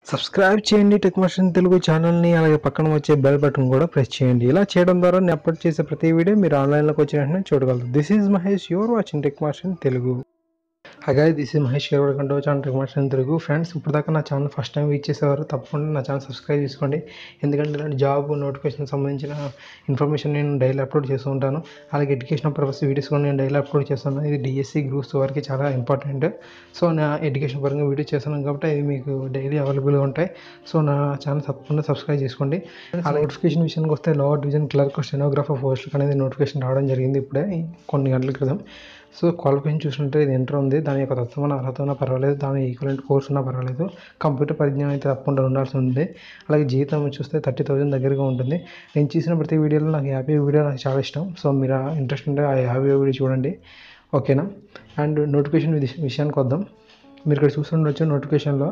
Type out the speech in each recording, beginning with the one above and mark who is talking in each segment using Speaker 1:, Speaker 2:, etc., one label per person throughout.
Speaker 1: subscribe చేయండి tech Motion Telugu ఛానల్ని అలాగే పక్కన వచ్చే బెల్ బటన్ కూడా ప్రెస్ చేయండి ఇలా చేయడం ద్వారా నేను అప్లోడ్ చేసే ప్రతి వీడియో మీరు ఆన్లైన్లోకి వచ్చిన వెంటనే చూడగలరు this is Mahesh you're watching Tech Motion Telugu hi this is Mahesh your కంటే channel Tech Motion Telugu friends ఇప్పటిదాకా నా ఛానల్ ఫస్ట్ టైం వీచ్ చేసేవారు తప్పకుండా నా ఛానల్ సబ్స్క్రైబ్ చేసుకోండి ఎందుకంటే ఇలాంటి జాబ్ నోటిఫికేషన్ సంబంధించిన ఇన్ఫర్మేషన్ నేను డైలీ అప్లోడ్ చేస్తూ ఉంటాను అలాగే ఎడ్యుకేషన్ పర్పస్ వీడియోస్ కూడా నేను డైలీ అప్లోడ్ చేస్తాను ఇది డిఎస్సి గ్రూప్స్ వరకు చాలా ఇంపార్టెంట్ సో నా ఎడ్యుకేషన్ పరంగా వీడియో చేస్తున్నాను కాబట్టి అవి మీకు డైలీ అవైలబుల్గా ఉంటాయి సో నా ఛానల్ తప్పకుండా సబ్స్క్రైబ్ చేసుకోండి ఆ నోటిఫికేషన్ విషయానికి వస్తే లోవర్ డివిజన్ క్లర్క్ స్టెనోగ్రాఫర్ పోస్టులకు అనేది నోటిఫికేషన్ రావడం జరిగింది ఇప్పుడే కొన్ని గంటల క్రితం సో క్వాలిఫికేషన్ చూసుకుంటే ఇది ఇంటర్ ఉంది దాని యొక్క తత్వమైన అర్హత ఉన్నా పర్వాలేదు దాని ఈక్వలెంట్ కోర్స్ ఉన్నా పర్వాలేదు కంప్యూటర్ పరిజ్ఞానం అయితే తప్పకుండా ఉండాల్సి ఉంది అలాగే జీతం చూస్తే థర్టీ థౌసండ్ దగ్గరగా ఉంటుంది నేను చేసిన ప్రతి వీడియోలో నాకు యాభై వీడియో నాకు చాలా ఇష్టం సో మీరు ఇంట్రెస్ట్ ఉంటే ఆ యాభై వీడియో చూడండి ఓకేనా అండ్ నోటిఫికేషన్ విషయానికి వద్దాం మీరు ఇక్కడ చూస్తుండొచ్చు నోటిఫికేషన్లో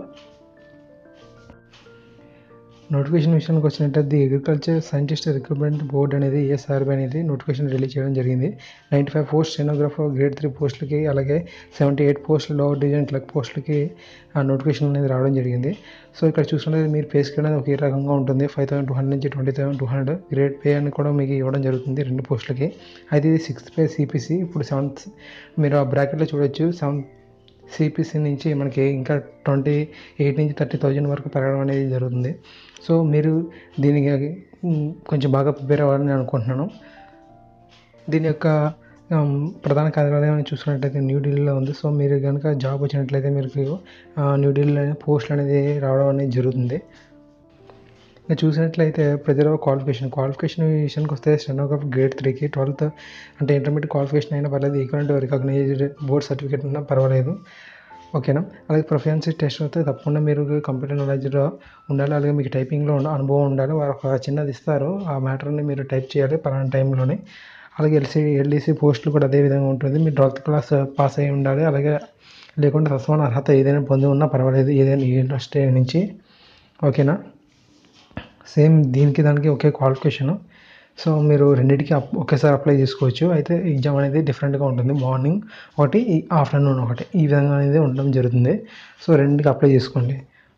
Speaker 1: నోటిఫికేషన్ విషయానికి వచ్చినట్టు the agriculture scientist recruitment board అనేది ఏఎస్ఆర్బి అనేది నోటిఫికేషన్ రిలీజ్ చేయడం జరిగింది ninety five post stenographer grade three పోస్టులకి అలాగే సెవెంటీ ఎయిట్ పోస్టులు లోవర్ డివిజన్ క్లర్క్ పోస్టులకి ఆ నోటిఫికేషన్ అనేది రావడం జరిగింది సో ఇక్కడ చూసుకుంటే మీరు పే స్కేల్ అనేది ఒకే రకంగా ఉంటుంది ఫైవ్ థౌసండ్ టూ హండ్రెడ్ నుంచి twenty thousand two hundred grade pay అని కూడా మీకు ఇవ్వడం జరుగుతుంది రెండు పోస్టులకి అయితే ఇది సిక్స్త్ పే సిపిసి ఇప్పుడు సెవెంత్ మీరు ఆ బ్రాకెట్లో చూడొచ్చు సెవెంత్ సిపిసి నుంచి మనకి ఇంకా ట్వంటీ ఎయిట్ నుంచి థర్టీ థౌజండ్ వరకు పెరగడం అనేది జరుగుతుంది సో మీరు దీనికి మ్, కొంచెం బాగా ప్రిపేర్ అవ్వాలని నేను అనుకుంటున్నాను దీని యొక్క ఆమ్, ప్రధాన కార్యాలయం చూసుకున్నట్లయితే న్యూఢిల్లీలో ఉంది సో మీరు కనుక జాబ్ వచ్చినట్లయితే మీకు ఆ, న్యూఢిల్లీలో పోస్టులు అనేది రావడం అనేది జరుగుతుంది ఇంకా చూసినట్లయితే ప్రజల క్వాలిఫికేషన్ క్వాలిఫికేషన్ విషయానికి వస్తే స్టెనోగ్రాఫర్ గ్రేడ్ త్రీకి ట్వెల్త్ అంటే ఇంటర్మీడియట్ క్వాలిఫికేషన్ అయినా పర్లేదు ఈక్వలెంట్ రికగ్నైజ్డ్ బోర్డ్ సర్టిఫికేట్ ఉన్నా పర్వాలేదు ఓకేనా అలాగే ప్రొఫియన్సీ టెస్ట్ అయితే తప్పకుండా మీరు కంప్యూటర్ నాలెడ్జ్లో ఉండాలి అలాగే మీకు టైపింగ్లో ఉన్న అనుభవం ఉండాలి వారు ఒక చిన్నది ఇస్తారు ఆ మ్యాటర్ని మీరు టైప్ చేయాలి పలానా టైంలోనే అలాగే ఎల్సీ ఎల్డీసీ పోస్టులు కూడా అదే విధంగా ఉంటుంది మీరు ట్వెల్త్ క్లాస్ పాస్ అయి ఉండాలి అలాగే లేకుంటే సస్మాన అర్హత ఏదైనా పొంది ఉన్నా పర్వాలేదు ఏదైనా యూనివర్సిటీ నుంచి ఓకేనా సేమ్ దీనికి దానికి ఒకే క్వాలిఫికేషన్ సో మీరు రెండింటికి అప్ ఒకేసారి అప్లై చేసుకోవచ్చు అయితే ఎగ్జామ్ అనేది డిఫరెంట్గా ఉంటుంది మార్నింగ్ ఒకటి ఆఫ్టర్నూన్ ఒకటి ఈ విధంగా అనేది ఉండడం జరుగుతుంది సో రెండింటికి అప్లై చేసుకోండి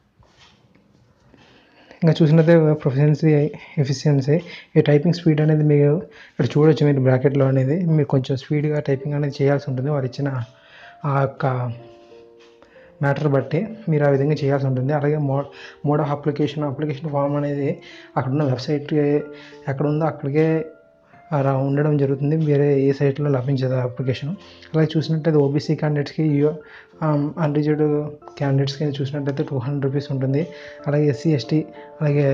Speaker 1: ఇంకా చూసినట్టే ప్రొఫెషన్సీ ఎఫిషియన్సీ ఈ టైపింగ్ స్పీడ్ అనేది మీరు ఇక్కడ చూడొచ్చు మీరు బ్రాకెట్లో అనేది మీరు కొంచెం స్పీడ్గా టైపింగ్ అనేది చేయాల్సి ఉంటుంది వారు ఇచ్చిన ఆ యొక్క మ్యాటర్ బట్టి మీరు ఆ విధంగా చేయాల్సి ఉంటుంది అలాగే మో mode of application application form అనేది అక్కడ ఉన్న వెబ్సైట్ ఎక్కడ ఉందో అక్కడికే రా ఉండడం జరుగుతుంది వేరే ఏ సైట్లో లభించదు అప్లికేషన్ అలాగే చూసినట్టయితే ఓబీసీ క్యాండిడేట్స్కి అన్రిజర్వ్డ్ క్యాండిడేట్స్కి చూసినట్టయితే టూ హండ్రెడ్ రూపీస్ ఉంటుంది అలాగే ఎస్సీ ఎస్టీ అలాగే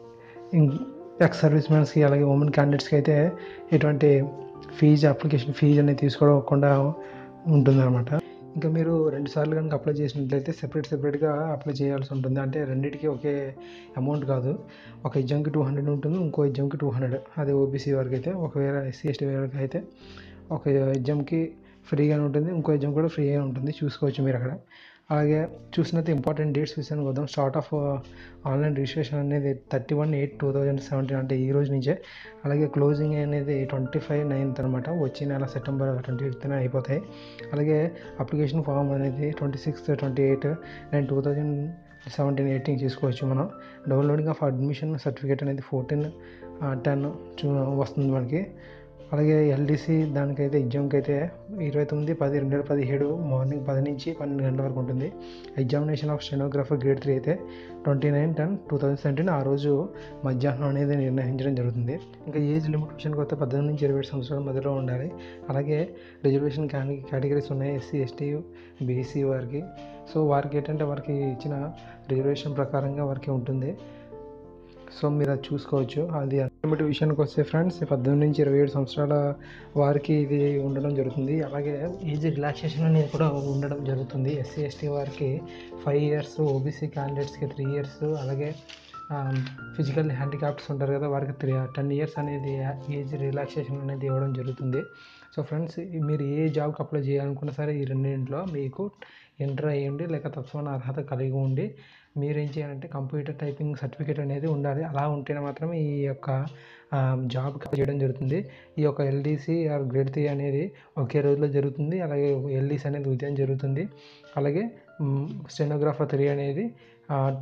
Speaker 1: ఎక్స్ సర్వీస్ మ్యాన్స్కి అలాగే ఉమెన్ క్యాండిడేట్స్కి అయితే ఎటువంటి ఫీజు అప్లికేషన్ ఫీజు అనేది తీసుకోకుండా ఉంటుందన్నమాట ఇంకా మీరు రెండు సార్లు కనుక అప్లై చేసినట్లయితే సెపరేట్ సెపరేట్గా అప్లై చేయాల్సి ఉంటుంది అంటే రెండింటికి ఒకే అమౌంట్ కాదు ఒక ఎగ్జామ్కి టూ హండ్రెడ్ ఉంటుంది ఇంకో ఎగ్జామ్కి టూ హండ్రెడ్ అదే ఓబీసీ వారికి అయితే ఒకవేళ ఎస్సీ ఎస్టీ వారికి అయితే ఒక ఎగ్జామ్కి ఫ్రీగానే ఉంటుంది ఇంకో ఎగ్జామ్ కూడా ఫ్రీగానే ఉంటుంది చూసుకోవచ్చు మీరు అక్కడ అలాగే చూసినట్టు ఇంపార్టెంట్ డేట్స్ విషయానికి వద్దాం స్టార్ట్ ఆఫ్ ఆన్లైన్ రిజిస్ట్రేషన్ అనేది thirty one eight two thousand seventeen అంటే ఈ రోజు నుంచే అలాగే క్లోజింగ్ అనేది ట్వంటీ ఫైవ్ నైన్త్ అనమాట వచ్చే నెల సెప్టెంబర్ ట్వంటీ ఫిఫ్త్న అయిపోతాయి అలాగే అప్లికేషన్ ఫామ్ అనేది twenty sixth twenty eight and two thousand seventeen eighteen చేసుకోవచ్చు మనం డౌన్లోడింగ్ ఆఫ్ అడ్మిషన్ సర్టిఫికేట్ అనేది ఫోర్టీన్ టెన్ చూ వస్తుంది మనకి అలాగే ఎల్డీసీ దానికైతే ఎగ్జామ్కి అయితే ఇరవై తొమ్మిది పది రెండు వేల పదిహేడు మార్నింగ్ పది నుంచి పన్నెండు గంటల వరకు ఉంటుంది examination of stenographer grade three అయితే twenty nine ten two thousand seventeen ఆ రోజు మధ్యాహ్నం అనేది నిర్ణయించడం జరుగుతుంది ఇంకా ఏజ్ లిమిట్ విషయానికి వస్తే పద్దెనిమిది నుంచి ఇరవై ఏడు సంవత్సరాల మధ్యలో ఉండాలి అలాగే రిజర్వేషన్ కేటగిరీస్ ఉన్నాయి ఎస్సీ ఎస్టీ బీసీ వారికి సో వారికి ఏంటంటే వారికి ఇచ్చిన రిజర్వేషన్ ప్రకారంగా వారికి ఉంటుంది సో మీరు అది చూసుకోవచ్చు అది లిమిట్ విషయానికి వస్తే ఫ్రెండ్స్ పద్దెనిమిది నుంచి ఇరవై ఏడు సంవత్సరాల వారికి ఇది ఉండడం జరుగుతుంది అలాగే ఏజ్ రిలాక్సేషన్ అనేది కూడా ఉండడం జరుగుతుంది ఎస్సీ ఎస్టీ వారికి ఫైవ్ ఇయర్స్ ఓబీసీ క్యాండిడేట్స్కి త్రీ ఇయర్స్ అలాగే ఫిజికల్ హ్యాండిక్యాప్స్ ఉంటారు కదా వారికి త్రీ టెన్ ఇయర్స్ అనేది ఏజ్ రిలాక్సేషన్ అనేది ఇవ్వడం జరుగుతుంది సో ఫ్రెండ్స్ మీరు ఏ జాబ్కి అప్లై చేయాలనుకున్నా సరే ఈ రెండింటిలో మీకు ఎంటర్ అయ్యండి లేక తత్వన అర్హత కలిగి ఉండి మీరు ఏం చేయాలంటే కంప్యూటర్ టైపింగ్ సర్టిఫికేట్ అనేది ఉండాలి అలా ఉంటేనే మాత్రమే ఈ యొక్క జాబ్కి చేయడం జరుగుతుంది ఈ యొక్క ఎల్డీసీ ఆర్ గ్రేడ్ త్రీ అనేది ఒకే రోజులో జరుగుతుంది అలాగే ఎల్డీసీ అనేది ఉదయం జరుగుతుంది అలాగే స్టెనోగ్రాఫర్ త్రీ అనేది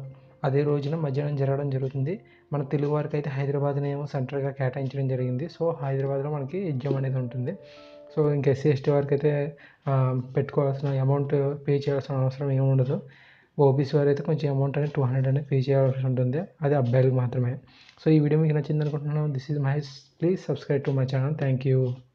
Speaker 1: అదే రోజున మధ్యాహ్నం జరగడం జరుగుతుంది మన తెలుగు వారికి అయితే హైదరాబాద్ని ఏమో సెంటర్గా కేటాయించడం జరిగింది సో హైదరాబాద్లో మనకి ఎగ్జామ్ అనేది ఉంటుంది సో ఇంకా ఎస్సీ ఎస్టీ వారికి అయితే ఆ, పెట్టుకోవాల్సిన అమౌంట్ పే చేయాల్సిన అవసరం ఏమి ఉండదు ఓబీసీ వారు అయితే కొంచెం అమౌంట్ అనేది టూ హండ్రెడ్ అనేది పే చేయాల్సి ఉంటుంది అది అబ్బాయిలకు మాత్రమే సో ఈ వీడియో మీకు నచ్చింది అనుకుంటున్నాను this is Mahesh please subscribe to my channel thank you